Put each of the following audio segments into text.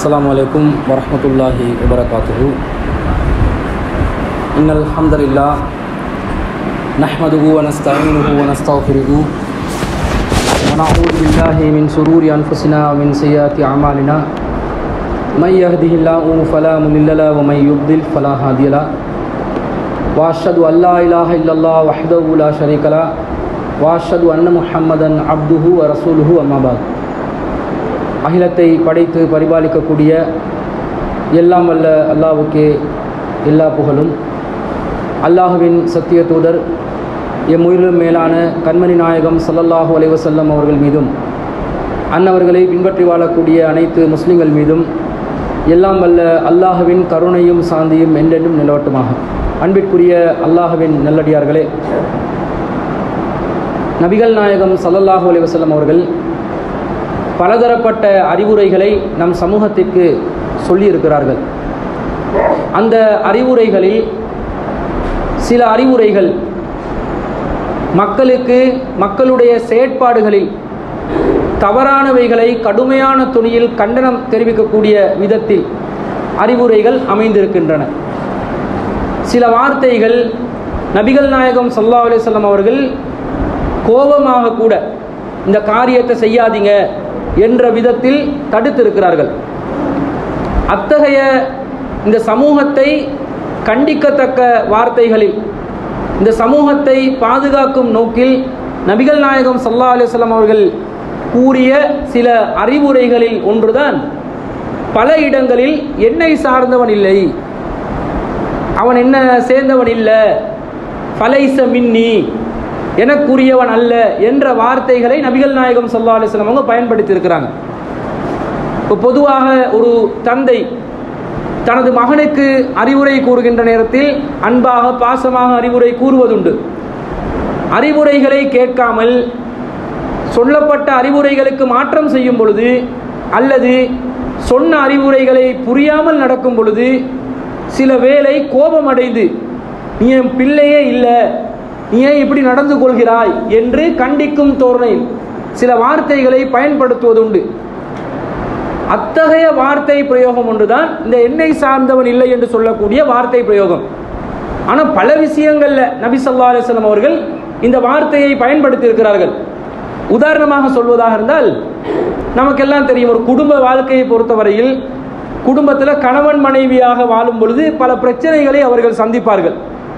السلام عليكم ورحمة الله وبركاته إن الحمد لله نحمده ونستعينه ونستغفره ونعوذ بالله من شرور أنفسنا ومن سيئات أعمالنا من يهده الله فلا مضل له ومن يضلل فلا هادي له وأشهد أن لا إله إلا الله وحده لا شريك له وأشهد أن محمدا عبده ورسوله أما بعد அகிலத்தை படைத்து பரிபாலிக்கக்கூடிய எல்லாம் வல்ல அல்லாவுக்கே எல்லா புகழும் அல்லாஹுவின் சத்திய தூதர் எம் உயிரிலும் மேலான கண்மணி நாயகம் ஸல்லல்லாஹு அலைஹி வஸல்லம் அவர்கள் மீதும் அன்னவர்களை பின்பற்றி வாழக்கூடிய அனைத்து முஸ்லிம்கள் மீதும் எல்லாம் வல்ல அல்லாஹுவின் கருணையும் சாந்தியும் என்றென்றும் நிலவட்டுமாக அன்பிற்குரிய அல்லாஹுவின் நல்லடியார்களே நபிகள் நாயகம் ஸல்லல்லாஹு அலைஹி வஸல்லம் அவர்கள் பலதரப்பட்ட அறிவுரைகளை நம் சமூகத்திற்கு சொல்லியிருக்கிறார்கள் அந்த அறிவுரைகளில் சில அறிவுரைகள் மக்களுக்கு மக்களுடைய செயற்பாடுகளில் தவறானவைகளை கடுமையான துணியில் கண்டனம் தெரிவிக்கக்கூடிய விதத்தில் அறிவுரைகள் அமைந்திருக்கின்றன சில வார்த்தைகள் நபிகள் நாயகம் சல்லா அலிசல்லாம் அவர்கள் கோபமாக கூட இந்த காரியத்தை செய்யாதீங்க என்ற விதத்தில் தடுத்திருக்கிறார்கள் அத்தகைய இந்த சமூகத்தை கண்டிக்கத்தக்க வார்த்தைகளில் இந்த சமூகத்தை பாதுகாக்கும் நோக்கில் நபிகள் நாயகம் சல்லா அலிஸ்லாம் அவர்கள் கூறிய சில அறிவுரைகளில் ஒன்றுதான் பல இடங்களில் என்னை சார்ந்தவன் இல்லை அவன் என்ன சேர்ந்தவன் இல்லை ஃபலைச மின்னி எனக்குரியவன் அல்ல என்ற வார்த்தைகளை நபிகள் நாயகம் சல்லா அலிஸ்லாம் அவங்க பயன்படுத்தி இருக்கிறாங்க இப்போ பொதுவாக ஒரு தந்தை தனது மகனுக்கு அறிவுரை கூறுகின்ற நேரத்தில் அன்பாக பாசமாக அறிவுரை கூறுவதுண்டு அறிவுரைகளை கேட்காமல் சொல்லப்பட்ட அறிவுரைகளுக்கு மாற்றம் செய்யும் பொழுது அல்லது சொன்ன அறிவுரைகளை புரியாமல் நடக்கும் பொழுது சில வேளை கோபம் அடைந்து நீ என் பிள்ளையே இல்லை நீ ஏன் இப்படி நடந்து கொள்கிறாய் என்று கண்டிக்கும் தோரணையில் சில வார்த்தைகளை பயன்படுத்துவதுண்டு அத்தகைய வார்த்தை பிரயோகம் ஒன்றுதான் இந்த எண்ணெய் சார்ந்தவன் இல்லை என்று சொல்லக்கூடிய வார்த்தை பிரயோகம் ஆனால் பல விஷயங்களில் நபி சொல்லா அலிஸ்லாம் அவர்கள் இந்த வார்த்தையை பயன்படுத்தி இருக்கிறார்கள் உதாரணமாக சொல்வதாக இருந்தால் நமக்கெல்லாம் தெரியும் ஒரு குடும்ப வாழ்க்கையை பொறுத்தவரையில் குடும்பத்தில் கணவன் மனைவியாக வாழும் பொழுது பல பிரச்சனைகளை அவர்கள் சந்திப்பார்கள்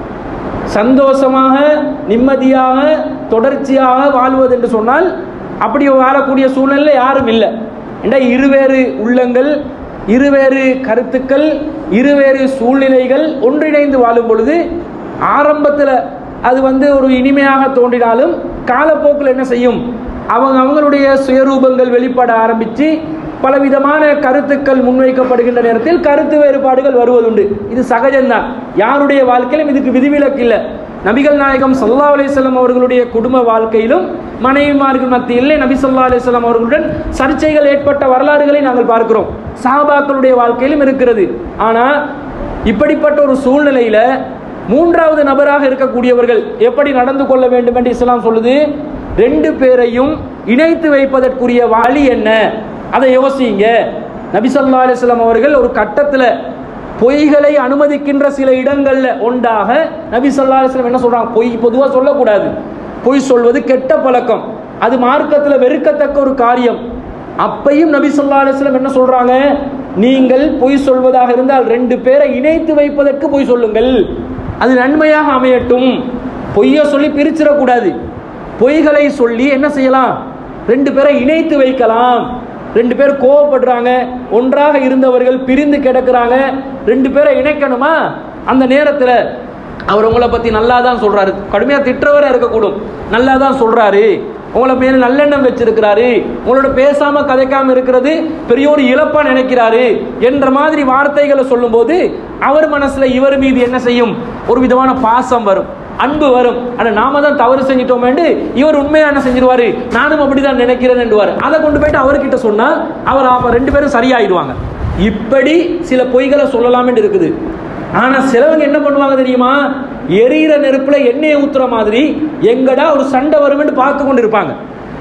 சந்தோஷமாக நிம்மதியாக தொடர்ச்சியாக வாழ்வது என்று சொன்னால் அப்படி வாழக்கூடிய சூழ்நிலை யாரும் இல்லை ஏண்டா இருவேறு உள்ளங்கள் இருவேறு கருத்துக்கள் இருவேறு சூழ்நிலைகள் ஒன்றிணைந்து வாழும் பொழுது ஆரம்பத்தில் அது வந்து ஒரு இனிமையாக தோன்றினாலும் காலப்போக்கில் என்ன செய்யும் அவங்க அவங்களுடைய சுயரூபங்கள் வெளிப்பட ஆரம்பித்து பலவிதமான கருத்துக்கள் முன்வைக்கப்படுகின்ற நேரத்தில் கருத்து வேறுபாடுகள் வருவதுண்டு இது சகஜம்தான் யாருடைய வாழ்க்கையிலும் இதுக்கு விதிவிலக்கு இல்லை நபிகள் நாயகம் சல்லா அலிஸ்லாம் அவர்களுடைய குடும்ப வாழ்க்கையிலும் மனைவிமார்கள் மத்தியில் நபி சொல்லா அலிஸ்லாம் அவர்களுடன் சர்ச்சைகள் ஏற்பட்ட வரலாறுகளை நாங்கள் பார்க்கிறோம் சாபாக்களுடைய வாழ்க்கையிலும் இருக்கிறது ஆனால் இப்படிப்பட்ட ஒரு சூழ்நிலையில் மூன்றாவது நபராக இருக்கக்கூடியவர்கள் எப்படி நடந்து கொள்ள வேண்டும் என்று இஸ்லாம் சொல்லுது ரெண்டு பேரையும் இணைத்து வைப்பதற்குரிய வழி என்ன அதை யோசிங்க நபிசல்லா அலிஸ்லாம் அவர்கள் ஒரு கட்டத்தில் பொய்களை அனுமதிக்கின்ற சில இடங்கள்ல ஒன்றாக நபி சொல்லா அலிஸ்லாம் என்ன சொல்றாங்க பொய் பொதுவாக சொல்லக்கூடாது பொய் சொல்வது கெட்ட பழக்கம் அது மார்க்கத்தில் வெறுக்கத்தக்க ஒரு காரியம் அப்பையும் நபி சொல்லா அலிஸ்லாம் என்ன சொல்றாங்க நீங்கள் பொய் சொல்வதாக இருந்தால் ரெண்டு பேரை இணைத்து வைப்பதற்கு பொய் சொல்லுங்கள் அது நன்மையாக அமையட்டும் பொய்யை சொல்லி பிரிச்சிடக்கூடாது பொய்களை சொல்லி என்ன செய்யலாம் ரெண்டு பேரை இணைத்து வைக்கலாம் ரெண்டு பேர் கோவப்படுறாங்க ஒன்றாக இருந்தவர்கள் பிரிந்து கிடக்கிறாங்க ரெண்டு பேரை இணைக்கணுமா அந்த நேரத்தில் அவர் உங்களை பற்றி நல்லா தான் சொல்கிறாரு கடுமையாக திட்டுறவராக இருக்கக்கூடும் நல்லா தான் சொல்கிறாரு உங்களை மேலே நல்லெண்ணம் வச்சிருக்கிறாரு உங்களோட பேசாம கதைக்காம இருக்கிறது பெரிய ஒரு இழப்பா நினைக்கிறாரு என்ற மாதிரி வார்த்தைகளை சொல்லும்போது அவர் மனசுல இவர் மீது என்ன செய்யும் ஒரு விதமான பாசம் வரும் அன்பு வரும் ஆனால் நாம தான் தவறு செஞ்சிட்டோமேண்டு இவர் உண்மையா என்ன செஞ்சிருவாரு நானும் அப்படிதான் நினைக்கிறேன் என்றுவார் அதை கொண்டு போயிட்டு அவர்கிட்ட சொன்னா அவர் அப்ப ரெண்டு பேரும் சரியாயிடுவாங்க இப்படி சில பொய்களை சொல்லலாம்னு இருக்குது ஆனா சிலவங்க என்ன பண்ணுவாங்க தெரியுமா எரியிற நெருப்புல எண்ணெயை ஊத்துற மாதிரி எங்கடா ஒரு சண்டை வரும்னு பார்த்து கொண்டு இருப்பாங்க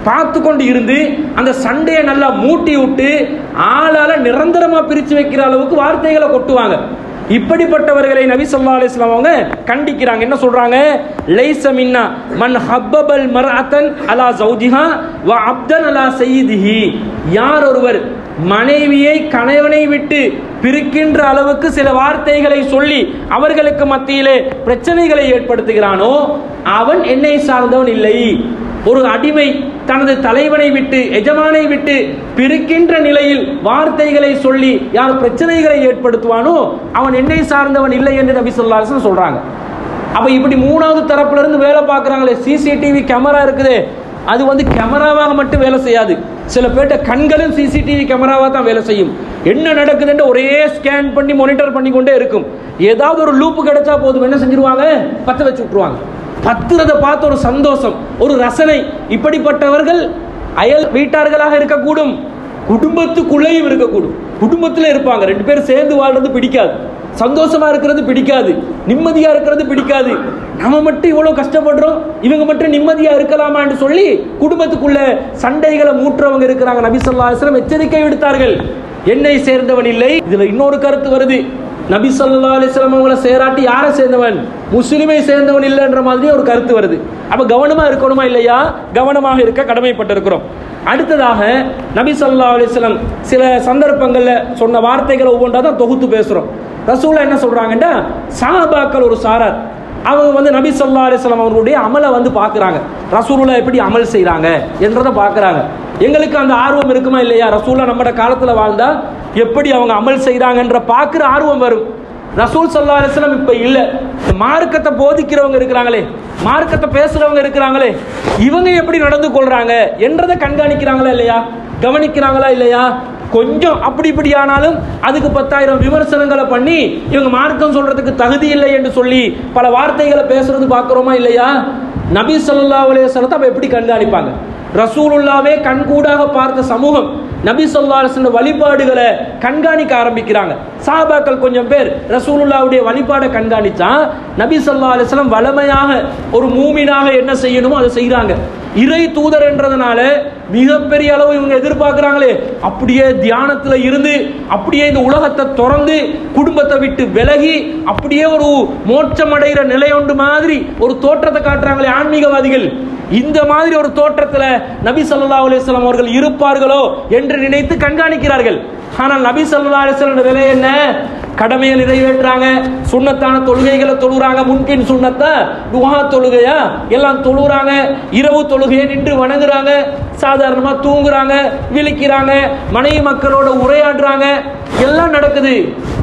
பார்த்து கொண்டு இருந்து அந்த சண்டையை நல்லா மூட்டி விட்டு ஆளால நிரந்தரமா பிரிச்சு வைக்கிற அளவுக்கு வார்த்தைகளை கொட்டுவாங்க இப்படிப்பட்டவர்களை நபி ஸல்லல்லாஹு அலைஹி வஸல்லம் அவங்க கண்டிக்கிறாங்க என்ன சொல்றாங்க லைஸ மின்னா மன் ஹப்பபல் மர்அத்தன் அலா ஜௌஜிஹா வ அப்தன் அலா சையிதிஹி யார் ஒருவர் மனைவியை கணவனை விட்டு பிரிக்கின்ற அளவுக்கு சில வார்த்தைகளை சொல்லி அவர்களுக்கு மத்தியிலே பிரச்சனைகளை ஏற்படுத்துகிறானோ அவன் என்னை சார்ந்தவன் இல்லை ஒரு அடிமை தனது தலைவனை விட்டு எஜமானை விட்டு பிரிக்கின்ற நிலையில் வார்த்தைகளை சொல்லி யார் பிரச்சனைகளை ஏற்படுத்துவானோ அவன் என்னை சார்ந்தவன் இல்லை என்று நபி ஸல்லல்லாஹு அலைஹி வஸல்லம் சொல்றாங்க அப்ப இப்படி மூணாவது தரப்புல இருந்து வேலை பார்க்கறாங்களே சிசிடிவி கேமரா இருக்குது அது வந்து கேமராவாக மட்டும் வேலை செய்யாது சில பேர்ட்ட கண்களும் சிசிடிவி கேமராவாக தான் வேலை செய்யும் என்ன நடக்குதுன்னு ஒரே ஸ்கேன் பண்ணி மானிட்டர் பண்ணி கொண்டே இருக்கும் ஏதாவது ஒரு லூப்பு கிடைச்சா போதும் என்ன செஞ்சிருவாங்க பத்த வச்சு விட்டுருவாங்க பத்துறதை பார்த்து ஒரு சந்தோஷம் ஒரு ரசனை இப்படிப்பட்டவர்கள் அயல் வீட்டார்களாக இருக்கக்கூடும் குடும்பத்துக்குள்ளேயும் இருக்கக்கூடும் குடும்பத்தில் இருப்பாங்க ரெண்டு பேரும் சேர்ந்து வாழ்றது பிடிக்காது சந்தோஷமா இருக்கிறது பிடிக்காது நிம்மதியா இருக்கிறது பிடிக்காது நம்ம மட்டும் இவ்வளவு கஷ்டப்படுறோம் இவங்க மட்டும் நிம்மதியா இருக்கலாமான்னு சொல்லி குடும்பத்துக்குள்ள சண்டைகளை மூட்டுறவங்க இருக்கிறாங்க நபி ஸல்லல்லாஹு அலைஹி வஸல்லம் எச்சரிக்கை விடுத்தார்கள் என்னை சேர்ந்தவன் இல்லை இதுல இன்னொரு கருத்து வருது நபி ஸல்லல்லாஹு அலைஹி வஸல்லம் அவங்கள சேராட்டி யாரை சேர்ந்தவன் முஸ்லிமை சேர்ந்தவன் இல்லைன்ற மாதிரி ஒரு கருத்து வருது அப்ப கவனமா இருக்கணுமா இல்லையா கவனமாக இருக்க கடமைப்பட்டிருக்கிறோம் அடுத்ததாக நபி ஸல்லல்லாஹு அலைஹி வஸல்லம் சில சந்தர்ப்பங்கள்ல சொன்ன வார்த்தைகளை ஒவ்வொன்றா தான் தொகுத்து பேசுறோம் ரசூலா என்ன சொல்றாங்கன்னா சஹாபாக்கள் ஒரு சாரார் அவங்க வந்து நபி ஸல்லல்லாஹு அலைஹி வஸல்லம் அவர்களுடைய அமலை வந்து பார்க்குறாங்க ரசூலுல்லா எப்படி அமல் செய்கிறாங்க என்றதை பார்க்குறாங்க எங்களுக்கு அந்த ஆர்வம் இருக்குமா இல்லையா ரசூலா நம்மட காலத்தில் வாழ்ந்தா எப்படி அவங்க அமல் செய்கிறாங்கன்ற பார்க்குற ஆர்வம் வரும் ரசூல் சல்லா அலிஸ்லாம் இப்போ இல்லை மார்க்கத்தை போதிக்கிறவங்க இருக்கிறாங்களே மார்க்கத்தை பேசுறவங்க இருக்கிறாங்களே இவங்க எப்படி நடந்து கொள்றாங்க என்றதை கண்காணிக்கிறாங்களா இல்லையா கவனிக்கிறாங்களா இல்லையா கொஞ்சம் அப்படி இப்படி ஆனாலும் அதுக்கு பத்தாயிரம் விமர்சனங்களை பண்ணி இவங்க மார்க்கம் சொல்றதுக்கு தகுதி இல்லை என்று சொல்லி பல வார்த்தைகளை பேசுறது பார்க்குறோமா இல்லையா நபி ஸல்லல்லாஹு அலைஹி வஸல்லத்தை அப்ப எப்படி கண்காணிப்பாங்க ரசூலுல்லாவே கண்கூடாக பார்த்த சமூகம் நபி ஸல்லல்லாஹு அலைஹி வஸல்லம் வழிபாடுகளை கண்காணிக்க ஆரம்பிக்கிறாங்க சாபாக்கள் கொஞ்சம் பேர் ரசூலுல்லாவுடைய வழிபாடை கண்காணிச்சா நபி ஸல்லல்லாஹு அலைஹி வஸல்லம் வளமையாக ஒரு மூமினாக என்ன செய்யணுமோ அதை செய்றாங்க இறை தூதர் என்றதுனால மிகப்பெரிய அளவு இவங்க எதிர்பார்க்குறாங்களே அப்படியே தியானத்துல இருந்து அப்படியே இந்த உலகத்தை திறந்து குடும்பத்தை விட்டு விலகி அப்படியே ஒரு மோட்சம் அடைகிற நிலை ஒன்று மாதிரி ஒரு தோற்றத்தை காட்டுறாங்களே ஆன்மீகவாதிகள் இந்த மாதிரி ஒரு தோற்றத்துல நபி ஸல்லல்லாஹு அலைஹி வஸல்லம் அவர்கள் இருப்பார்களோ என்று நினைத்து கண்காணிக்கிறார்கள் ஆனால் நபி ஸல்லல்லாஹு அலைஹி வஸல்லம் நிலை என்ன கடமையை நிறைவேற்றுறாங்க சுண்ணத்தான தொழுகைகளை தொழுறாங்க முன்பின் சுண்ணத்தை துஹா தொழுகையா எல்லாம் தொழுறாங்க இரவு தொழுகையை நின்று வணங்குறாங்க சாதாரணமா தூங்குறாங்க விழிக்கிறாங்க மனைவி மக்களோட உரையாடுறாங்க எல்லாம் நடக்குது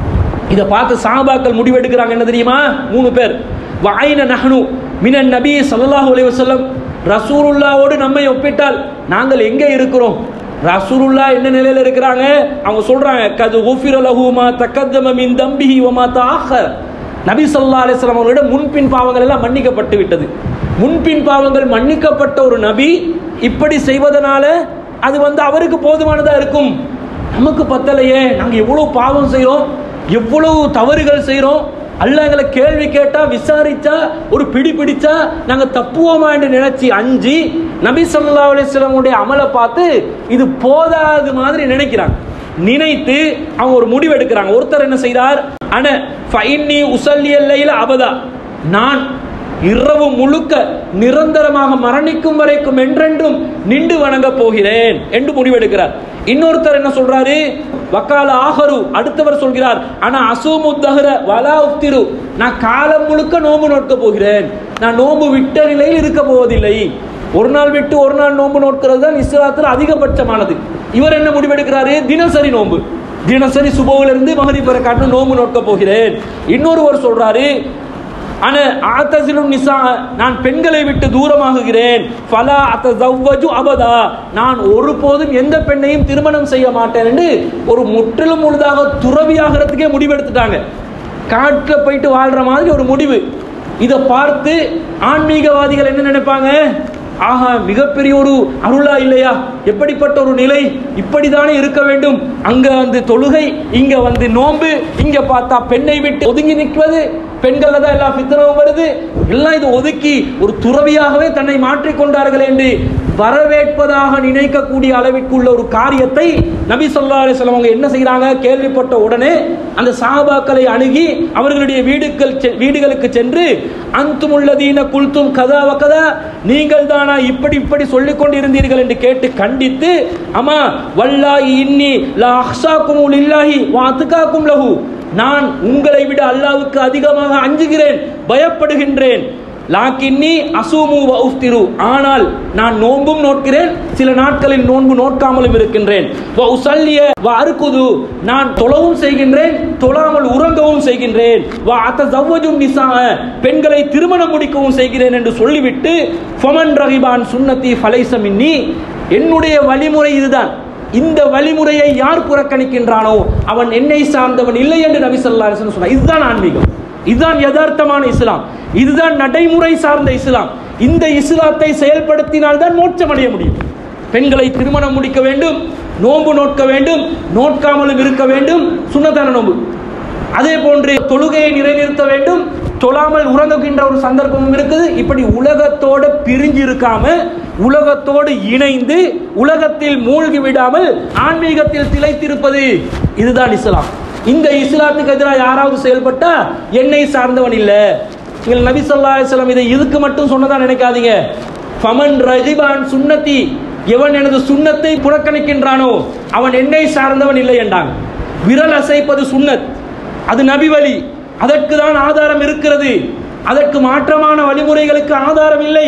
இதை பார்த்து சாபாக்கள் முடிவெடுக்கிறாங்க என்ன தெரியுமா மூணு பேர் வாயின நஹனு மினன் நபி ஸல்லல்லாஹு அலைஹி வஸல்லம் ரசூலுல்லாவோடு நம்மை ஒப்பிட்டால் நாங்கள் எங்கே இருக்கிறோம் ரசூலுல்லா என்ன நிலையில இருக்கிறாங்க அவங்க சொல்றாங்க கது உஃபிர லஹு மா தக்கத்தம மின் தம்பிஹி வ மா தஆஹர் நபி ஸல்லல்லாஹு அலைஹி வஸல்லம் அவர்களிடம் முன்பின் பாவங்கள் எல்லாம் மன்னிக்கப்பட்டு விட்டது முன்பின் பாவங்கள் மன்னிக்கப்பட்ட ஒரு நபி இப்படி செய்வதனால அது வந்து அவருக்கு போதுமானதா இருக்கும் நமக்கு பத்தலையே நாங்க எவ்வளவு பாவம் செய்றோம் எவ்வளவு தவறுகள் செய்றோம் அல்லாஹ் எங்களை கேள்வி கேட்டா விசாரிச்சா ஒரு பிடி பிடிச்சா நாங்க தப்புவோமா என்று நினைச்சு அஞ்சி நபி ஸல்லல்லாஹு அலைஹி வஸல்லம் உடைய அமலை பார்த்து இது போதாது மாதிரி நினைக்கிறாங்க நினைத்து அவங்க ஒரு முடிவு எடுக்கிறாங்க ஒருத்தர் என்ன செய்தார் அன ஃபைன்னி உசல்லியல்லையில அபதா நான் இரவு முழுக்க நிரந்தரமாக மரணிக்கும் வரைக்கும் என்றென்றும் நின்று வணங்க போகிறேன் என்று முடிவெடுக்கிறார் இன்னொருத்தர் என்ன சொல்றாரு வக்கால ஆகரு அடுத்தவர் சொல்கிறார் ஆனா அசூமுத்தகர வலா உப்திரு நான் காலம் முழுக்க நோன்பு நோட்க போகிறேன் நான் நோன்பு விட்ட நிலையில் இருக்க போவதில்லை ஒரு நாள் விட்டு ஒரு நாள் நோன்பு நோட்கிறது தான் இஸ்லாத்தில் அதிகபட்சமானது இவர் என்ன முடிவெடுக்கிறாரு தினசரி நோன்பு தினசரி சுபவிலிருந்து மகரிப் வரை காட்டும் நோன்பு நோட்க போகிறேன் இன்னொருவர் சொல்றாரு அன ஆத்தசிலும் நிசா நான் பெண்களை விட்டு தூரமாகுகிறேன் ஃபலா அத்தஸவ்வஜு அபதா நான் ஒருபோதும் எந்த பெண்ணையும் திருமணம் செய்ய மாட்டேன் என்று ஒரு முற்றிலும் முழுதாக துறவியாகிறதுக்கே முடிவெடுத்துட்டாங்க காட்டில் போயிட்டு வாழ்ற மாதிரி ஒரு முடிவு இதை பார்த்து ஆன்மீகவாதிகள் என்ன நினைப்பாங்க ஆஹா மிகப்பெரிய ஒரு அருளா இல்லையா எப்படிப்பட்ட ஒரு நிலை இப்படித்தானே இருக்க வேண்டும் அங்க வந்து தொழுகை இங்க வந்து நோன்பு இங்க பார்த்தா பெண்ணை விட்டு ஒதுங்கி நிற்வது பெண்கள்ல தான் எல்லா பித்தனவும் வருது எல்லாம் இது ஒதுக்கி ஒரு துறவியாகவே தன்னை மாற்றிக்கொண்டார்கள் என்று வரவேற்பதாக நினைக்கக்கூடிய அளவிற்குள்ள ஒரு காரியத்தை நபி சொல்லா அலிஸ்லாம் அவங்க என்ன செய்கிறாங்க கேள்விப்பட்ட உடனே அந்த சாபாக்களை அணுகி அவர்களுடைய வீடுகள் செ- வீடுகளுக்கு சென்று அந்துமுள்ளதீன குல்தும் கதா வகதா நீங்கள் தானா இப்படி இப்படி சொல்லிக் கொண்டிருந்தீர்கள் என்று கேட்டு கண்டித்து அம்மா வல்லாஹி இன்னி லா அஹ்சாக்கும் லில்லாஹி வா அத்காக்கும் லஹு நான் உங்களை விட அல்லாஹ்வுக்கு அதிகமாக அஞ்சுகிறேன் பயப்படுகின்றேன் லாக்கின்னி அசூமு வ உஃப்திரு ஆனால் நான் நோன்பும் நோட்கிறேன் சில நாட்களில் நோன்பு நோட்காமலும் இருக்கின்றேன் வ உசல்லிய வ அருக்குது நான் தொழவும் செய்கின்றேன் தொழாமல் உறங்கவும் செய்கின்றேன் வ அத்தஸவ்வஜும் நிசா பெண்களை திருமணம் முடிக்கவும் செய்கிறேன் என்று சொல்லிவிட்டு ஃபமன் ரஹிபான் சுன்னத்தி ஃபலைஸ மின்னி என்னுடைய வழிமுறை இதுதான் இந்த வழிமுறையை யார் புறக்கணிக்கின்றானோ அவன் என்னை சார்ந்தவன் இல்லை என்று நபி ஸல்லல்லாஹு அலைஹி வஸல்லம் சொன்னார் இதுதான் ஆன்மீகம் இதுதான் யதார்த்தமான இஸ்லாம் இதுதான் நடைமுறை சார்ந்த இஸ்லாம் இந்த இஸ்லாத்தை செயல்படுத்தினால் தான் மோட்சம் அடைய முடியும் பெண்களை திருமணம் முடிக்க வேண்டும் நோன்பு நோட்க வேண்டும் நோட்காமலும் இருக்க வேண்டும் சுண்ணத்தான நோன்பு அதே போன்று தொழுகையை நிறைநிறுத்த வேண்டும் தொழாமல் உறங்குகின்ற ஒரு சந்தர்ப்பமும் இருக்குது இப்படி உலகத்தோட பிரிஞ்சு இருக்காம உலகத்தோடு இணைந்து உலகத்தில் மூழ்கி விடாமல் ஆன்மீகத்தில் திளைத்திருப்பது இதுதான் இஸ்லாம் இந்த இஸ்லாத்துக்கு எதிராக யாராவது செயல்பட்டா என்னை சார்ந்தவன் இல்ல நீங்கள் நபி ஸல்லல்லாஹு அலைஹி வஸல்லம் இதை இதுக்கு மட்டும் சொன்னதா நினைக்காதீங்க ஃபமன் ரஜிபான் சுன்னதி எவன் எனது சுன்னத்தை புறக்கணிக்கின்றானோ அவன் என்னை சார்ந்தவன் இல்லை என்றாங்க விரல் அசைப்பது சுன்னத் அது நபி வழி அதற்கு தான் ஆதாரம் இருக்கிறது அதற்கு மாற்றமான வழிமுறைகளுக்கு ஆதாரம் இல்லை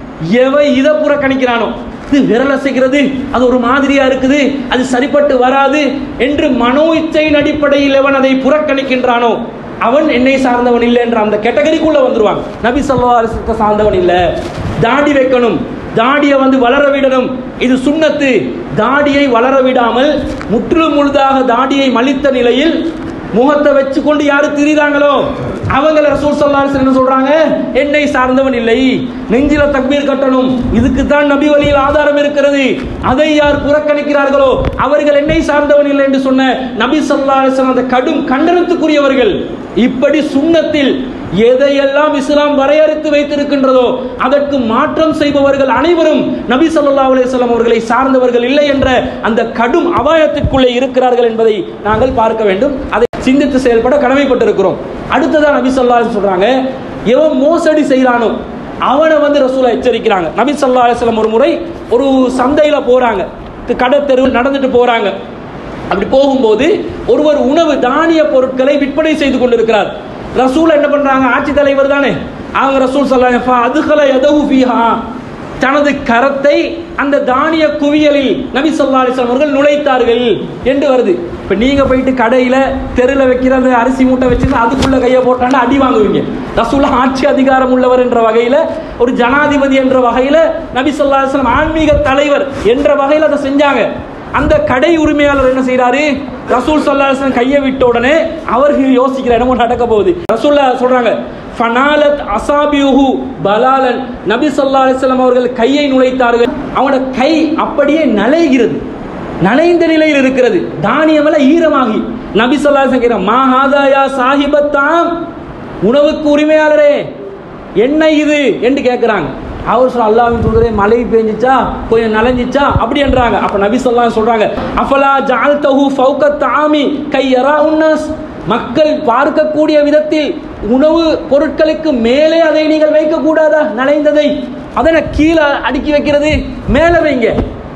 எவை இதை புறக்கணிக்கிறானோ இது விரல் அசைக்கிறது அது ஒரு மாதிரியா இருக்குது அது சரிப்பட்டு வராது என்று மனோ இச்சையின் அடிப்படையில் எவன் அதை புறக்கணிக்கின்றானோ அவன் என்னை சார்ந்தவன் இல்லை என்ற அந்த கேட்டகரிக்குள்ள வந்துருவாங்க நபி ஸல்லல்லாஹு அலைஹி வஸல்லம் சார்ந்தவன் இல்லை தாடி வைக்கணும் தாடியை வந்து வளர விடணும் இது சுன்னத்து தாடியை வளர விடாமல் முற்றிலும் முழுதாக தாடியை மலித்த நிலையில் முகத்தை வச்சு கொண்டு யாரு திரிறாங்களோ அவங்கள ரசூல் ஸல்லல்லாஹு அலைஹி வஸல்லம் என்ன சொல்றாங்க என்னை சார்ந்தவன் இல்லை நெஞ்சில தக்பீர் கட்டணும் இதுக்கு தான் நபி வழியில் ஆதாரம் இருக்கிறது அதை யார் புறக்கணிக்கிறார்களோ அவர்கள் என்னை சார்ந்தவன் இல்லை என்று சொன்ன நபி ஸல்லல்லாஹு அலைஹி வஸல்லம் அந்த கடும் கண்டனத்துக்குரியவர்கள் இப்படி சுன்னத்தில் எதையெல்லாம் இஸ்லாம் வரையறுத்து வைத்திருக்கின்றதோ அதற்கு மாற்றம் செய்பவர்கள் அனைவரும் நபி ஸல்லல்லாஹு அலைஹி வஸல்லம் அவர்களை சார்ந்தவர்கள் இல்லை என்ற அந்த கடும் அபாயத்திற்குள்ளே இருக்கிறார்கள் என்பதை நாங்கள் பார்க்க வேண்டும் அதை சிந்தித்து செயல்பட கடமைப்பட்டிருக்கிறோம் அடுத்ததா நபி ஸல்லல்லாஹு அலைஹி வஸல்லம் சொல்றாங்க எவன் மோசடி செய்கிறானோ அவனை வந்து ரசூலா எச்சரிக்கிறாங்க நபி ஸல்லல்லாஹு அலைஹி வஸல்லம் ஒரு முறை ஒரு சந்தையில போறாங்க கடை தெருவில் நடந்துட்டு போறாங்க அப்படி போகும்போது ஒருவர் உணவு தானிய பொருட்களை விற்பனை செய்து கொண்டிருக்கிறார் ரசூல் என்ன பண்றாங்க ஆட்சி தலைவர் தானே அவங்க ரசூல் சொல்றாங்க அதுகல எதவு ஃபீஹா தனது கரத்தை அந்த தானிய குவியலில் நபி ஸல்லல்லாஹு அலைஹி வஸல்லம் அவர்கள் நுழைத்தார்கள் என்று வருது இப்போ நீங்க போயிட்டு கடையில தெருல வைக்கிற அந்த அரிசி மூட்டை வச்சுட்டு அதுக்குள்ள கையை போட்டாண்டா அடி வாங்குவீங்க ரசூல் ஆட்சி அதிகாரம் உள்ளவர் என்ற வகையில ஒரு ஜனாதிபதி என்ற வகையில நபி ஸல்லல்லாஹு அலைஹி வஸல்லம் ஆன்மீக தலைவர் என்ற வகையில் அதை செஞ்சாங்க அந்த கடை உரிமையாளர் என்ன செய்றாரு ரசூல் ஸல்லல்லாஹு அலைஹி வஸல்லம் கையை விட்ட உடனே அவர்கள் யோசிக்கிற என்னமோ நடக்க போகுது ரசூல்லா சொல்றாங்க ஃபனாலத் அசாபியுஹு பலாலன் நபி ஸல்லல்லாஹு அலைஹி வஸல்லம் அவர்கள் கையை நுழைத்தார்கள் அவனோட கை அப்படியே நலைகிறது நனைந்த நிலையில் இருக்கிறது தானியமெல்லாம் ஈரமாகி நபி ஸல்லல்லாஹு அலைஹி வஸல்லம் கேக்குறாங்க, மா ஹாதா யா சாஹிபத்தாம் உணவுக்கு உரிமையாளரே என்ன இது என்று கேட்குறாங்க அவர் சொல்ல அல்லாஹ்வின் தூதரே மழை பெஞ்சிச்சா கொஞ்சம் நனைஞ்சிச்சா அப்படி என்றாங்க அப்ப நபி ஸல்லல்லாஹு அலைஹி சொல்றாங்க அஃபலா ஜஅல்தஹு ஃபௌக தாமி கை யரா உன்னாஸ் மக்கள் பார்க்கக்கூடிய விதத்தில் உணவு பொருட்களுக்கு மேலே அதை நீங்கள் வைக்க கூடாதா நனைந்ததை அதனை கீழே அடுக்கி வைக்கிறது மேலே வைங்க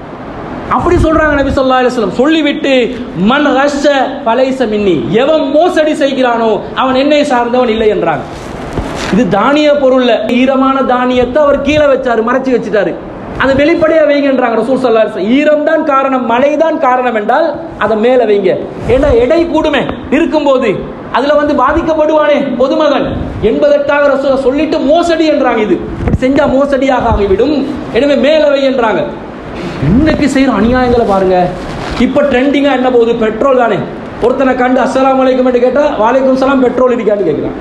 அப்படி சொல்றாங்க நபி ஸல்லல்லாஹு அலைஹி வஸல்லம் சொல்லிவிட்டு மன் ரஷ பலைச மின்னி எவன் மோசடி செய்கிறானோ அவன் என்னை சார்ந்தவன் இல்லை என்றாங்க இது தானிய பொருள்ல ஈரமான தானியத்தை அவர் கீழே வச்சாரு மறைச்சு வச்சுட்டாரு அதை வெளிப்படையா வைங்கன்றாங்க ரசூல் ஸல்லல்லாஹு அலைஹி வஸல்லம் ஈரம் தான் காரணம் மழை தான் காரணம் என்றால் அதை மேலே வைங்க ஏன்னா எடை கூடுமே இருக்கும்போது அதுல வந்து பாதிக்கப்படுவானே பொதுமகன் என்பதற்காக ரசூல் சொல்லிட்டு மோசடி என்றாங்க இது இப்படி செஞ்சா மோசடியாக ஆகிவிடும் எனவே மேலே வை என்றாங்க இன்னைக்கு செய்யற அநியாயங்களை பாருங்க இப்ப ட்ரெண்டிங்கா என்ன போகுது பெட்ரோல் தானே ஒருத்தனை கண்டு அஸ்ஸலாமு அலைக்கும் என்று கேட்டா வாலைக்கும் சலாம் பெட்ரோல் இருக்கான்னு கேட்கிறான்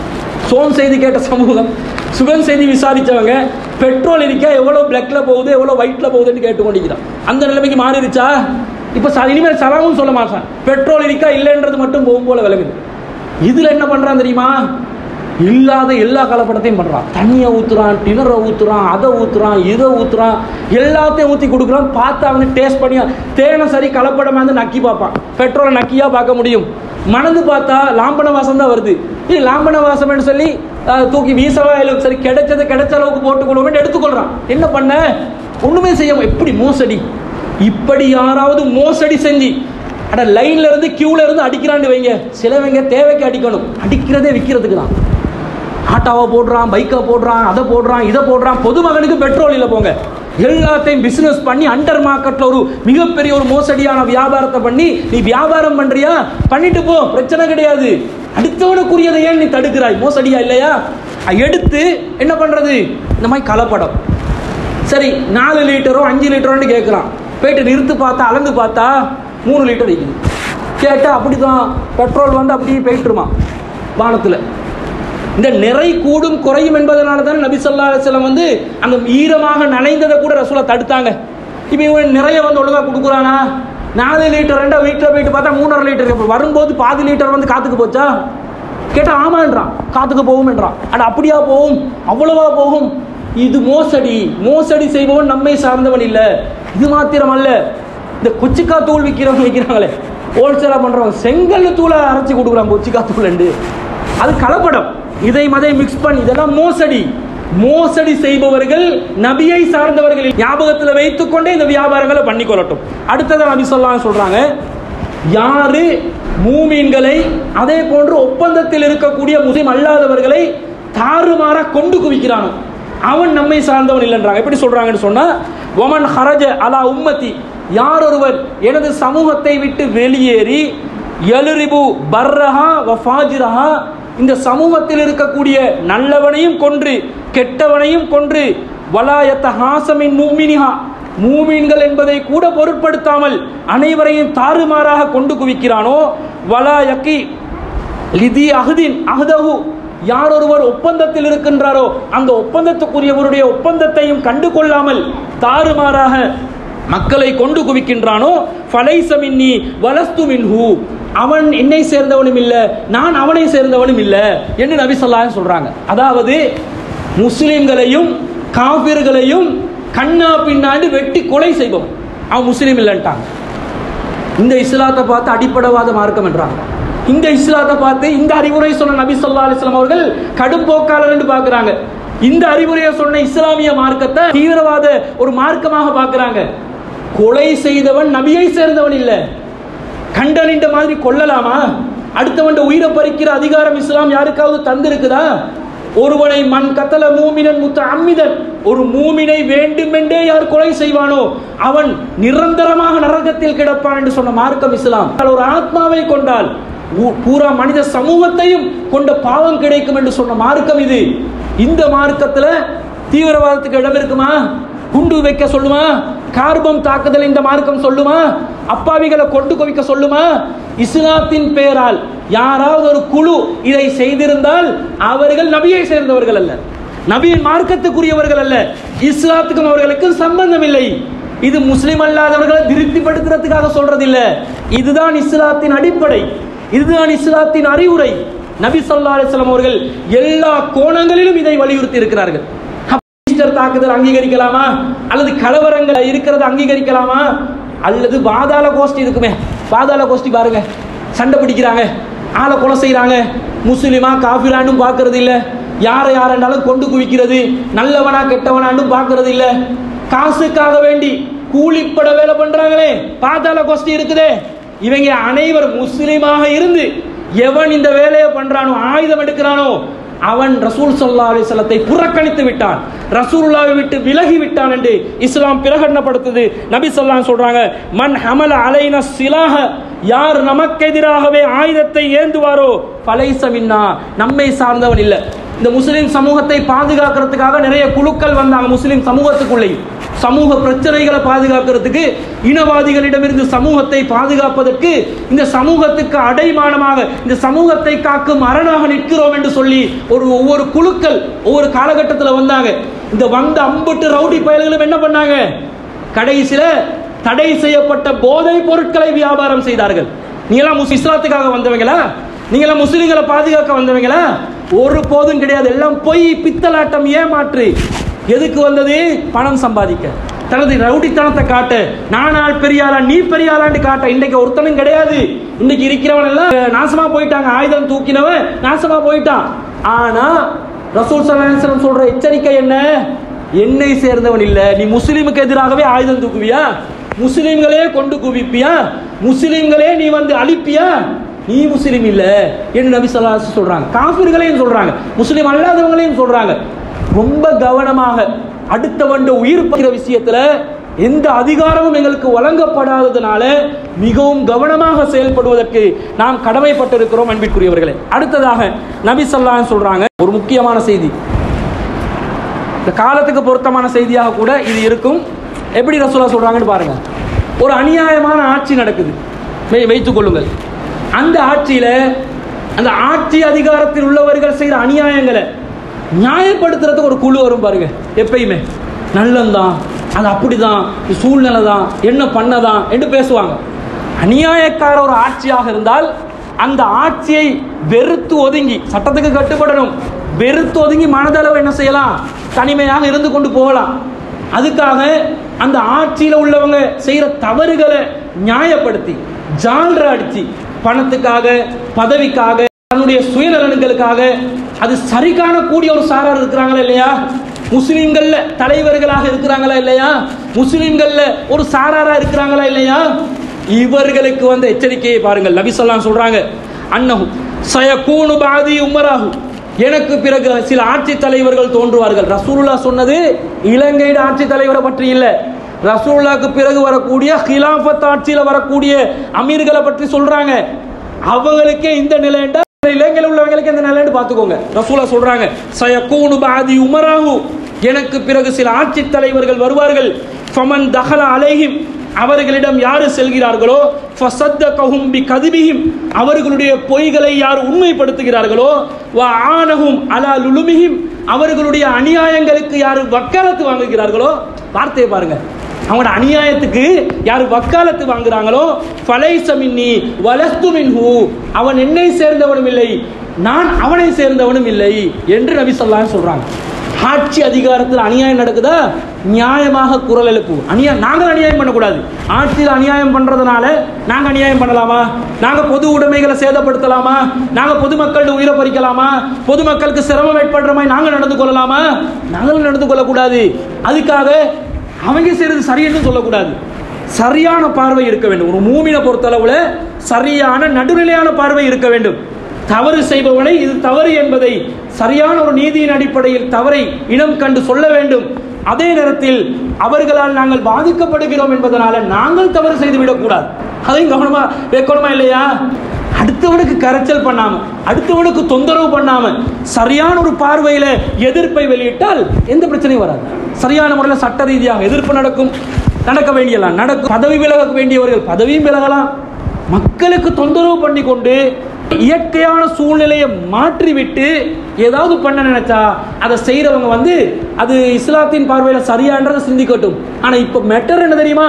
சோம் செய்தி கேட்ட சமூகம் சுகம் செய்தி விசாரிச்சவங்க பெட்ரோல் இருக்கா எவ்வளவு பிளாக்ல போகுது எவ்வளவு ஒயிட்ல போகுதுன்னு கேட்டுக்கொண்டிருக்கிறான் அந்த நிலைமைக்கு மாறிடுச்சா இப்ப ச- இனிமேல் சலாமும் சொல்ல மாட்டான் பெட்ரோல் இருக்கா இல்லைன்றது மட்டும் போகும் போல விளங்குது இதுல என்ன பண்றான் தெரியுமா இல்லாத எல்லா கலப்படத்தையும் பண்றான் தண்ணியை ஊத்துறான் டினரை ஊத்துறான் அதை ஊத்துறான் இதை ஊத்துறான் எல்லாத்தையும் ஊத்தி கொடுக்குறான் பார்த்தா வந்து டேஸ்ட் பண்ணி தேனை சரி கலப்படமா வந்து நக்கி பார்ப்பான் பெட்ரோலை நக்கியா பார்க்க முடியும் மணந்து பார்த்தா லாம்பன வாசம் தான் வருது இது லாம்பன வாசம்னு சொல்லி அஹ், தூக்கி வீசவா இல்லை சரி கிடைச்சதை கிடைச்ச அளவுக்கு போட்டுக்கொள்வோம்னு எடுத்துக்கொள்றான் என்ன பண்ண ஒண்ணுமே செய்ய எப்படி மோசடி இப்படி யாராவது மோசடி செஞ்சு அட லைன்ல இருந்து கியூல இருந்து அடிக்கிறான்னு வைங்க சிலவங்க தேவைக்கு அடிக்கணும் அடிக்கிறதே விற்கிறதுக்கு தான் ஆட்டாவை போடுறான் பைக்கை போடுறான் அதை போடுறான் இதை போடுறான் பொதுமகனுக்கு பெட்ரோல் இல்லை போங்க எல்லாத்தையும் பிசினஸ் பண்ணி அண்டர் மார்க்கெட்ல ஒரு மிகப்பெரிய ஒரு மோசடியான வியாபாரத்தை பண்ணி நீ வியாபாரம் பண்றியா பண்ணிட்டு போ பிரச்சனை கிடையாது அடுத்தவனுக்குரியதை ஏன் நீ தடுக்கிறாய் மோசடியா இல்லையா அஹ் எடுத்து என்ன பண்றது இந்த மாதிரி கலப்படம் சரி நாலு லிட்டரோ அஞ்சு லிட்டரோன்னு கேட்குறான் போயிட்டு நிறுத்து பார்த்தா அளந்து பார்த்தா மூணு லிட்டர் இருக்குது கேட்டால் அப்படி தான் பெட்ரோல் வந்து அப்படியே போயிட்டுருமா வானத்தில் இந்த நிறை கூடும் குறையும் என்பதனால தான் நபி ஸல்லல்லாஹு அலைஹி வஸல்லம் வந்து அந்த ஈரமாக நனைந்ததை கூட ரசூலா தடுத்தாங்க இப்போ இவன் நிறைய வந்து ஒழுங்காக கொடுக்குறானா நாலு லிட்டர் ரெண்டா வீட்டில் போயிட்டு பார்த்தா மூணரை லிட்டர் இப்போ வரும்போது பாதி லிட்டர் வந்து காத்துக்கு போச்சா கேட்டால் ஆமான்றான் காத்துக்கு போகும்ன்றான் அட அப்படியா போகும் அவ்வளவா போகும் இது மோசடி மோசடி செய்பவன் நம்மை சார்ந்தவன் இல்லை இது மாத்திரம் அல்ல இந்த கொச்சிக்கா தூள் விற்கிறவங்க விற்கிறாங்களே ஹோல்சேலாக பண்ணுறவங்க செங்கல் தூளை அரைச்சி கொடுக்குறான் கொச்சிக்கா தூள் அது கலப்படம் இதை மதை மிக்ஸ் பண்ணி இதெல்லாம் மோசடி மோசடி செய்பவர்கள் நபியை சார்ந்தவர்கள் ஞாபகத்தில் வைத்துக்கொண்டே இந்த வியாபாரங்களை பண்ணிக்கொள்ளட்டும் அடுத்ததை நபி சொல்லலாம் சொல்றாங்க யாரு மூமீன்களை அதே போன்று ஒப்பந்தத்தில் இருக்கக்கூடிய முஸ்லிம் அல்லாதவர்களை தாறுமாற கொண்டு குவிக்கிறானோ அவன் நம்மை சார்ந்தவன் இல்லைன்றாங்க எப்படி சொல்றாங்கன்னு சொன்னா ஒமன் ஹரஜ அலா உம்மத்தி யார் ஒருவர் எனது சமூகத்தை விட்டு வெளியேறி எலுரிபு பர்ரஹா வஃபாஜிரஹா இந்த சமூகத்தில் இருக்கக்கூடிய நல்லவனையும் கொன்று கெட்டவனையும் கொன்று வலாயத்த ஹாசமின் மூமினிஹா மூமீன்கள் என்பதை கூட பொருட்படுத்தாமல் அனைவரையும் தாறுமாறாக கொண்டு குவிக்கிறானோ வலா யக்கி லிதி அஹ்தின் அஹ்தஹு யார் ஒருவர் ஒப்பந்தத்தில் இருக்கின்றாரோ அந்த ஒப்பந்தத்துக்குரியவருடைய ஒப்பந்தத்தையும் கண்டு கொள்ளாமல் தாறுமாறாக மக்களை கொண்டு குவிக்கின்றானோ ஃபலைசமின்னி வலஸ்து மின்ஹு அவன் என்னை சேர்ந்தவனும் இல்லை நான் அவனை சேர்ந்தவனும் இல்லை என்று நபி சொல்லான்னு சொல்றாங்க அதாவது முஸ்லிம்களையும் காபிர்களையும் கண்ணா பின்னாண்டு வெட்டி கொலை செய்பவன் அவன் முஸ்லீம் இல்லைன்ட்டாங்க இந்த இஸ்லாத்தை பார்த்து அடிப்படவாத மார்க்கம் என்றாங்க இந்த இஸ்லாத்தை பார்த்து இந்த அறிவுரை சொன்ன நபி சொல்லா அலிஸ்லாம் அவர்கள் கடும் போக்காளர் என்று பார்க்கறாங்க இந்த அறிவுரையை சொன்ன இஸ்லாமிய மார்க்கத்தை தீவிரவாத ஒரு மார்க்கமாக பார்க்கறாங்க கொலை செய்தவன் நபியை சேர்ந்தவன் இல்லை கண்டனின்ற மாதிரி கொல்லலாமா அடுத்தவன் உயிரை பறிக்கிற அதிகாரம் இஸ்லாம் யாருக்காவது தந்திருக்குதா ஒருவனை மண் கத்தல மூமினன் முத்த அம்மிதன் ஒரு மூமினை வேண்டுமென்றே யார் கொலை செய்வானோ அவன் நிரந்தரமாக நரகத்தில் கிடப்பான் என்று சொன்ன மார்க்கம் இஸ்லாம் ஒரு ஆத்மாவை கொண்டால் ஊ- பூரா மனித சமூகத்தையும் கொண்ட பாவம் கிடைக்கும் என்று சொன்ன மார்க்கம் இது இந்த மார்க்கத்துல தீவிரவாதத்துக்கு இடம் இருக்குமா குண்டு வைக்க சொல்லுமா கார்பம் தாக்குதல் இந்த மார்க்கம் சொல்லுமா அப்பாவிகளை கொண்டு குவிக்க சொல்லுமா இஸ்லாத்தின் பெயரால் யாராவது ஒரு குழு இதை செய்திருந்தால் அவர்கள் நபியை சேர்ந்தவர்கள் அல்ல நபியின் மார்க்கத்துக்குரியவர்கள் அல்ல இஸ்லாத்துக்கும் அவர்களுக்கும் சம்பந்தம் இல்லை இது முஸ்லிம் அல்லாதவர்களை திருப்திப்படுத்துறதுக்காக சொல்றதில்ல இதுதான் இஸ்லாத்தின் அடிப்படை இதுதான் இஸ்லாத்தின் அறிவுரை நபி ஸல்லல்லாஹு அலைஹி வஸல்லம் அவர்கள் எல்லா கோணங்களிலும் இதை வலியுறுத்தி இருக்கிறார்கள் ஈஸ்டர் தாக்குதல் அங்கீகரிக்கலாமா அல்லது கலவரங்கள் இருக்கிறது அங்கீகரிக்கலாமா அல்லது பாதாள கோஷ்டி இருக்குமே பாதாள கோஷ்டி பாருங்க சண்டை பிடிக்கிறாங்க ஆளை கொலை செய்றாங்க முஸ்லிமா காஃபிராண்டும் பார்க்கறது இல்ல யாரை யாரென்றாலும் கொண்டு குவிக்கிறது நல்லவனா கெட்டவனாண்டும் பார்க்கறது இல்ல காசுக்காக வேண்டி கூலிப்பட வேலை பண்றாங்களே பாதாள கோஷ்டி இருக்குதே இவங்க அனைவர் முஸ்லிமாக இருந்து எவன் இந்த வேலையை பண்றானோ ஆயுதம் எடுக்கிறானோ அவன் ரசூல் சல்லா அலிசல்லத்தை புறக்கணித்து விட்டான் ரசூலுல்லாவை விட்டு விலகி விட்டான் என்று இஸ்லாம் பிரகடனப்படுத்துது நபி சொல்லாம் சொல்றாங்க மன் ஹமல அலைன சிலாக யார் நமக்கு எதிராகவே ஆயுதத்தை ஏந்துவாரோ பலைச மின்னா நம்மை சார்ந்தவன் இல்லை இந்த முஸ்லிம் சமூகத்தை பாதுகாக்கிறதுக்காக நிறைய குழுக்கள் வந்தாங்க முஸ்லிம் சமூகத்துக்குள்ளே சமூக பிரச்சனைகளை பாதுகாக்கிறதுக்கு இனவாதிகளிடமிருந்து சமூகத்தை பாதுகாப்பதற்கு இந்த சமூகத்துக்கு அடைமானமாக இந்த சமூகத்தை காக்கும் அரணாக நிற்கிறோம் என்று சொல்லி ஒரு ஒவ்வொரு குழுக்கள் ஒவ்வொரு காலகட்டத்தில் வந்தாங்க இந்த வந்த அம்புட்டு ரவுடி பயல்களும் என்ன பண்ணாங்க கடைசியில தடை செய்யப்பட்ட போதை பொருட்களை வியாபாரம் செய்தார்கள் நீங்களாம் முஸ் இஸ்லாத்துக்காக வந்தவங்களா நீங்களாம் முஸ்லிம்களை பாதுகாக்க வந்தவங்களா ஒரு போதும் கிடையாது எல்லாம் பொய் பித்தலாட்டம் ஏமாற்று எதுக்கு வந்தது பணம் சம்பாதிக்க தனது ரவுடித்தனத்தை காட்ட நானால் பெரியாளா நீ பெரியாளான்னு காட்ட இன்னைக்கு ஒருத்தனும் கிடையாது இன்னைக்கு இருக்கிறவன் எல்லாம் நாசமா போயிட்டாங்க ஆயுதம் தூக்கினவன் நாசமா போயிட்டான் ஆனா ரசூல் சல்லாஹம் சொல்ற எச்சரிக்கை என்ன என்னை சேர்ந்தவன் இல்ல நீ முஸ்லீமுக்கு எதிராகவே ஆயுதம் தூக்குவியா முஸ்லிம்களே கொண்டு குவிப்பியா முஸ்லிம்களே நீ வந்து அழிப்பியா நீ முஸ்லீம் இல்ல என்று நபி ஸல்லல்லாஹு அலைஹி வஸல்லம் சொல்றாங்க காஃபிர்களையும் சொல்றாங்க முஸ்லீம் அல்லாதவங்களையும் சொல்றாங்க ரொம்ப கவனமாக அடுத்தவண்ட உயிர் பகிர விஷயத்துல எந்த அதிகாரமும் எங்களுக்கு வழங்கப்படாததுனால மிகவும் கவனமாக செயல்படுவதற்கு நாம் கடமைப்பட்டிருக்கிறோம் அன்பிற்குரியவர்களே அடுத்ததாக நபி ஸல்லல்லாஹு சொல்றாங்க ஒரு முக்கியமான செய்தி இந்த காலத்துக்கு பொருத்தமான செய்தியாக கூட இது இருக்கும் எப்படி ரசூலா சொல்றாங்கன்னு பாருங்க ஒரு அநியாயமான ஆட்சி நடக்குது வை- வைத்துக் கொள்ளுங்கள் அந்த ஆட்சியில அந்த ஆட்சி அதிகாரத்தில் உள்ளவர்கள் செய்கிற அநியாயங்களை நியாயப்படுத்துறதுக்கு ஒரு குழு வரும் பாருங்க எப்பயுமே நல்லந்தான் அது அப்படிதான் இது சூழ்நிலை தான் என்ன பண்ணதான் என்று பேசுவாங்க அநியாயக்கார ஒரு ஆட்சியாக இருந்தால் அந்த ஆட்சியை வெறுத்து ஒதுங்கி சட்டத்துக்கு கட்டுப்படணும் வெறுத்து ஒதுங்கி மனதளவு என்ன செய்யலாம் தனிமையாக இருந்து கொண்டு போகலாம் அதுக்காக அந்த ஆட்சியில் உள்ளவங்க செய்யற தவறுகளை நியாயப்படுத்தி ஜால்ரா அடிச்சு பணத்துக்காக பதவிக்காக தன்னுடைய சுயநலன்களுக்காக அது சரி காணக்கூடிய ஒரு சாரார் இருக்கிறாங்களா இல்லையா முஸ்லிம்கள்ல தலைவர்களாக இருக்கிறாங்களா இல்லையா முஸ்லிம்கள்ல ஒரு சாராரா இருக்கிறாங்களா இல்லையா இவர்களுக்கு வந்த எச்சரிக்கையை பாருங்கள் நபி ஸல்லல்லாஹு சொல்றாங்க அன்னஹு சயகூனு பாதி உமராஹு எனக்கு பிறகு சில ஆட்சி தலைவர்கள் தோன்றுவார்கள் ரசூலுல்லா சொன்னது இலங்கையின் ஆட்சி தலைவரை பற்றி இல்லை ரசூலுல்லாக்கு பிறகு வரக்கூடிய ஹிலாஃபத் ஆட்சியில் வரக்கூடிய அமீர்களை பற்றி சொல்றாங்க அவங்களுக்கே இந்த நிலைண்டா இலங்கையில் உள்ளவங்களுக்கு இந்த நிலைன்னு பார்த்துக்கோங்க ரசூலா சொல்றாங்க சயகூனு பாதி உமராஹு எனக்கு பிறகு சில ஆட்சி தலைவர்கள் வருவார்கள் ஃபமன் தஹல அலைஹிம் அவர்களிடம் யாரு செல்கிறார்களோ ஃபசத்தகஹும் பிகதிபிஹிம் அவர்களுடைய பொய்களை யார் உண்மைப்படுத்துகிறார்களோ வ ஆனஹும் அலா லுலுமிஹிம் அவர்களுடைய அநியாயங்களுக்கு யார் வக்காலத்து வாங்குகிறார்களோ வார்த்தையை பாருங்க அவங்களோட அநியாயத்துக்கு யார் வக்காலத்து வாங்குறாங்களோ ஃபலைச மின்னி வலஸ்து மின்ஹு அவன் என்னை சேர்ந்தவனும் இல்லை நான் அவனை சேர்ந்தவனும் இல்லை என்று நபி ஸல்லல்லாஹு சொல்றாங்க ஆட்சி அதிகாரத்தில் அநியாயம் நடக்குதா நியாயமாக குரல் எழுப்பு அநியாயம் நாங்கள் அநியாயம் பண்ணக்கூடாது ஆட்சியில் அநியாயம் பண்றதுனால நாங்கள் அநியாயம் பண்ணலாமா நாங்கள் பொது உடைமைகளை சேதப்படுத்தலாமா நாங்கள் பொதுமக்களுடைய உயிரை பறிக்கலாமா பொதுமக்களுக்கு சிரமம் ஏற்படுற மாதிரி நாங்கள் நடந்து கொள்ளலாமா நாங்களும் நடந்து கொள்ளக்கூடாது அதுக்காக அவங்க செய்யறது சரியென்னு சொல்லக்கூடாது சரியான பார்வை இருக்க வேண்டும் ஒரு மூமினை பொறுத்தளவுல சரியான நடுநிலையான பார்வை இருக்க வேண்டும் தவறு செய்பவனை இது தவறு என்பதை சரியான ஒரு நீதியின் அடிப்படையில் தவறை இனம் கண்டு சொல்ல வேண்டும் அதே நேரத்தில் அவர்களால் நாங்கள் பாதிக்கப்படுகிறோம் என்பதனால நாங்கள் தவறு செய்து விடக்கூடாது அதையும் கவனமா வைக்கணுமா இல்லையா அடுத்தவனுக்கு கரைச்சல் பண்ணாம அடுத்தவனுக்கு தொந்தரவு பண்ணாம சரியான ஒரு பார்வையில எதிர்ப்பை வெளியிட்டால் எந்த பிரச்சனையும் வராது சரியான முறையில் சட்ட ரீதியாக எதிர்ப்பு நடக்கும் நடக்க வேண்டியலாம் நடக்கும் பதவி விலக வேண்டியவர்கள் பதவியும் விலகலாம் மக்களுக்கு தொந்தரவு பண்ணி கொண்டு இயற்கையான சூழ்நிலையை மாற்றிவிட்டு ஏதாவது பண்ண நினைச்சா அதை செய்யறவங்க வந்து அது இஸ்லாத்தின் பார்வையில சரியான்றதை சிந்திக்கட்டும் ஆனா இப்ப மெட்டர் என்ன தெரியுமா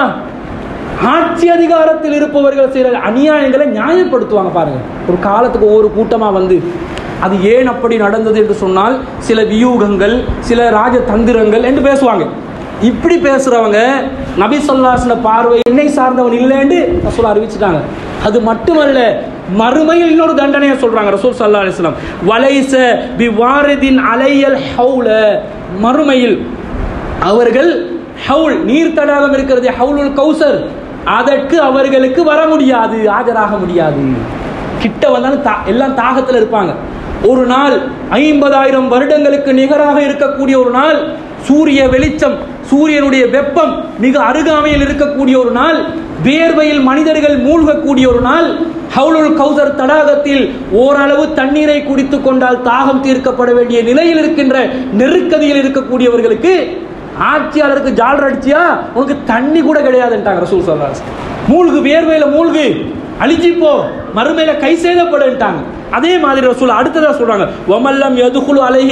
ஆட்சி அதிகாரத்தில் இருப்பவர்கள் செய்கிற அநியாயங்களை நியாயப்படுத்துவாங்க பாருங்க ஒரு காலத்துக்கு ஒவ்வொரு கூட்டமா வந்து அது ஏன் அப்படி நடந்தது என்று சொன்னால் சில வியூகங்கள் சில ராஜதந்திரங்கள் என்று பேசுவாங்க இப்படி பேசுறவங்க நபி சொல்லாசின பார்வை என்னை சார்ந்தவன் இல்லைன்னு ரசூல் அறிவிச்சிட்டாங்க அது மட்டுமல்ல மறுமையில் இன்னொரு தண்டனையை சொல்றாங்க ரசூல் சல்லா அலிஸ்லாம் வலைச பி வாரிதின் அலையல் ஹவுல மறுமையில் அவர்கள் ஹவுல் நீர் தடாகம் இருக்கிறது ஹவுலுல் கௌசர் அதற்கு அவர்களுக்கு வர முடியாது ஆஜராக முடியாது கிட்ட வந்தாலும் தா- எல்லாம் தாகத்தில் இருப்பாங்க ஒரு நாள் ஐம்பதாயிரம் வருடங்களுக்கு நிகராக இருக்கக்கூடிய ஒரு நாள் சூரிய வெளிச்சம் சூரியனுடைய வெப்பம் மிக அருகாமையில் இருக்கக்கூடிய ஒரு நாள் வேர்வையில் மனிதர்கள் மூழ்கக்கூடிய ஒரு நாள் ஹவுலுல் கௌசர் தடாகத்தில் ஓரளவு தண்ணீரை குடித்துக் கொண்டால் தாகம் தீர்க்கப்பட வேண்டிய நிலையில் இருக்கின்ற நெருக்கதியில் இருக்கக்கூடியவர்களுக்கு ஆட்சியாளருக்கு ஜாலர் அடிச்சியா உனக்கு தண்ணி கூட கிடையாதுன்ட்டாங்க ரசூல் சொல்றாங்க மூழ்கு வேர்வையில மூழ்கு அழிஞ்சி போ மறுமையில கை சேதப்படுன்ட்டாங்க அதே மாதிரி ரசூல் அடுத்ததா சொல்றாங்க ஒமல்லம் எதுகுலு அலைஹிம்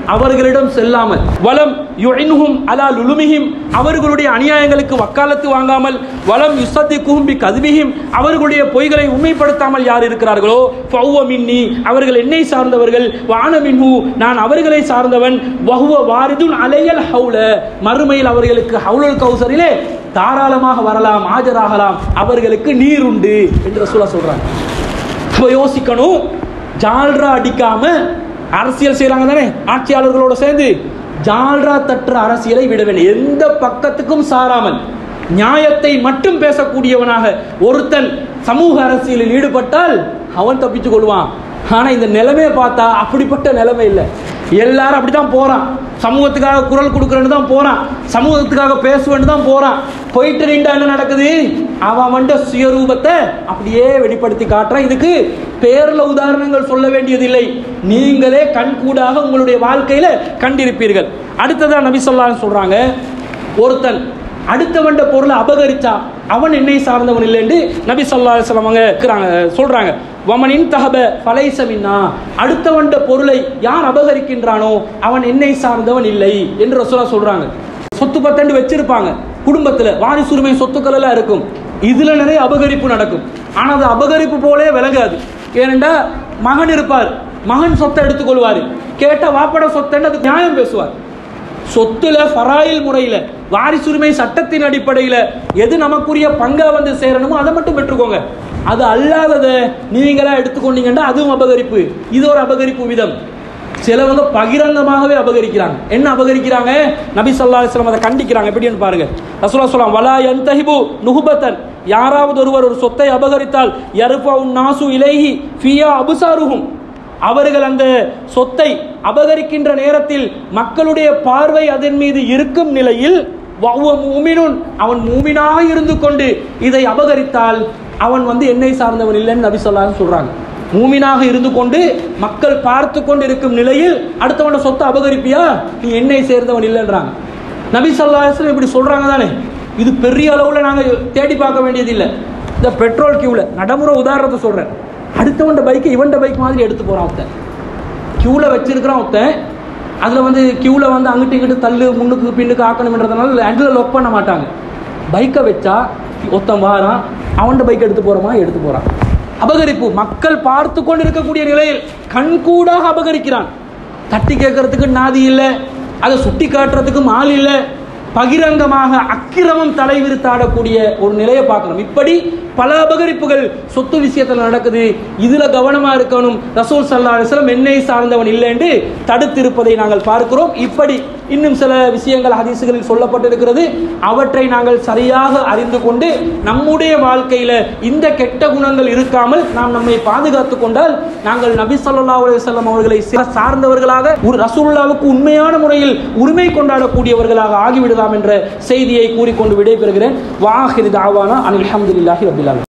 அவர்களிடம் செல்லாமல் வலம் யுஇன்ஹும் அலா லுலுமிஹிம் அவர்களுடைய அநியாயங்களுக்கு வக்காலத்து வாங்காமல் வலம் யுசத்திக்குஹும் பி கதுபிஹிம் அவர்களுடைய பொய்களை உண்மைப்படுத்தாமல் யார் இருக்கிறார்களோ ஃபௌவ மின்னி அவர்கள் என்னை சார்ந்தவர்கள் வான மின்ஹு நான் அவர்களை சார்ந்தவன் வஹுவ வாரிதுன் அலையல் ஹவுல மறுமையில் அவர்களுக்கு ஹவுலுல் கௌசரிலே தாராளமாக வரலாம் ஆஜராகலாம் அவர்களுக்கு நீர் உண்டு என்று ரசூலா சொல்றாங்க அப்ப யோசிக்கணும் ஜால்ரா அடிக்காம அரசியல் செய்றாங்க தானே ஆட்சியாளர்களோட சேர்ந்து ஜால்ரா தட்டுற அரசியலை விட வேண்டும் எந்த பக்கத்துக்கும் சாராமல் நியாயத்தை மட்டும் பேசக்கூடியவனாக ஒருத்தன் சமூக அரசியலில் ஈடுபட்டால் அவன் தப்பித்துக் கொள்வான் ஆனா இந்த நிலைமையை பார்த்தா அப்படிப்பட்ட நிலைமை இல்லை எல்லாரும் அப்படித்தான் போறான் சமூகத்துக்காக குரல் கொடுக்கறேன்னு தான் போறான் சமூகத்துக்காக பேசுவேன்னு தான் போறான் போயிட்டு நின்றா என்ன நடக்குது அவன் வந்து சுயரூபத்தை அப்படியே வெளிப்படுத்தி காட்டுறான் இதுக்கு பேர்ல உதாரணங்கள் சொல்ல வேண்டியதில்லை நீங்களே கண்கூடாக உங்களுடைய வாழ்க்கையில கண்டிருப்பீர்கள் அடுத்ததா நபி சொல்லான்னு சொல்றாங்க ஒருத்தன் அடுத்தவன்ட பொருளை அபகரிச்சா அவன் என்னை சார்ந்தவன் இல்லை என்று நபி சொல்லா அவங்க இருக்கிறாங்க சொல்றாங்க வமனின் தகப பலைசமின்னா அடுத்தவன்ட பொருளை யார் அபகரிக்கின்றானோ அவன் என்னை சார்ந்தவன் இல்லை என்று ரசூலா சொல்றாங்க சொத்து பத்தண்டு வச்சிருப்பாங்க குடும்பத்துல வாரிசுரிமை சொத்துக்கள் எல்லாம் இருக்கும் இதுல நிறைய அபகரிப்பு நடக்கும் ஆனா அது அபகரிப்பு போலே விலகாது ஏனென்றா மகன் இருப்பார் மகன் சொத்தை எடுத்துக்கொள்வார் கேட்ட வாப்பட சொத்தன்னு அதுக்கு நியாயம் பேசுவார் சொத்துல ஃபராயில் முறையில் வாரிசுரிமை சட்டத்தின் அடிப்படையில் எது நமக்குரிய பங்கா வந்து சேரணுமோ அதை மட்டும் பெற்றுக்கோங்க அது அல்லாததை நீங்களா எடுத்துக்கொண்டீங்கன்னா அதுவும் அபகரிப்பு இது ஒரு அபகரிப்பு விதம் சிலவங்க பகிரங்கமாகவே அபகரிக்கிறாங்க என்ன அபகரிக்கிறாங்க நபி ஸல்லல்லாஹு அலைஹி வஸல்லம் அதை கண்டிக்கிறாங்க எப்படின்னு பாருங்க ரசூலுல்லாஹ் சொல்லலாம் வலா யன்தஹிபு நுஹபத்தன் யாராவது ஒருவர் ஒரு சொத்தை அபகரித்தால் யர்ஃபஉ நாசு இலைஹி ஃபியா அபுசாருஹும் அவர்கள் அந்த சொத்தை அபகரிக்கின்ற நேரத்தில் மக்களுடைய பார்வை அதன் மீது இருக்கும் நிலையில் வஹுவ மூமினுன் அவன் மூமினாக இருந்து கொண்டு இதை அபகரித்தால் அவன் வந்து என்னை சார்ந்தவன் இல்லைன்னு நபி சொல்லான்னு சொல்றாங்க மூமினாக இருந்து கொண்டு மக்கள் பார்த்து கொண்டு இருக்கும் நிலையில் அடுத்தவன சொத்தை அபகரிப்பியா நீ என்னை சேர்ந்தவன் இல்லைன்றாங்க நபி சொல்லாஸ்லம் இப்படி சொல்றாங்க தானே இது பெரிய அளவில் நாங்கள் தேடி பார்க்க வேண்டியதில்லை இந்த பெட்ரோல் கியூவில் நடைமுறை உதாரணத்தை சொல்றேன் அடுத்தவன்ட பைக்கை இவன்ட பைக் மாதிரி எடுத்து போறான் ஒருத்தன் கியூவில் வச்சிருக்கிறான் ஒருத்தன் அதில் வந்து கியூவில் வந்து அங்கிட்டு இங்கிட்டு தள்ளு முன்னுக்கு பின்னுக்கு ஆக்கணுன்றதுனால ஹேண்டில் லாக் பண்ண மாட்டாங்க பைக்கை வச்சா ஒருத்தன் வாரான் அவன்ட பைக் எடுத்து போகிறோமா எடுத்து போகிறான் அபகரிப்பு மக்கள் பார்த்து கொண்டு இருக்கக்கூடிய நிலையில் கண்கூடாக அபகரிக்கிறான் தட்டி கேட்கறதுக்கு நாதி இல்லை அதை சுட்டி காட்டுறதுக்கும் ஆள் இல்லை பகிரங்கமாக அக்கிரமம் தலைவிரித்தாடக்கூடிய ஒரு நிலையை பார்க்கணும் இப்படி பல அபகரிப்புகள் சொத்து விஷயத்தில் நடக்குது இதுல கவனமா இருக்கணும் ரசூல் சல்லா அலிஸ்லம் என்னை சார்ந்தவன் இல்லை என்று தடுத்திருப்பதை நாங்கள் பார்க்கிறோம் இப்படி இன்னும் சில விஷயங்கள் ஹதீசுகளில் சொல்லப்பட்டிருக்கிறது அவற்றை நாங்கள் சரியாக அறிந்து கொண்டு நம்முடைய வாழ்க்கையில இந்த கெட்ட குணங்கள் இருக்காமல் நாம் நம்மை பாதுகாத்து கொண்டால் நாங்கள் நபி ஸல்லல்லாஹு அலைஹி வஸல்லம் அவர்களை சில சார்ந்தவர்களாக ஒரு ரசூலுல்லாவுக்கு உண்மையான முறையில் உரிமை கொண்டாடக்கூடியவர்களாக ஆகிவிடலாம் என்ற செய்தியை கூறிக்கொண்டு விடைபெறுகிறேன் வாஹிர் தாவானா அனில் அஹமதுல்லாஹி ரபில்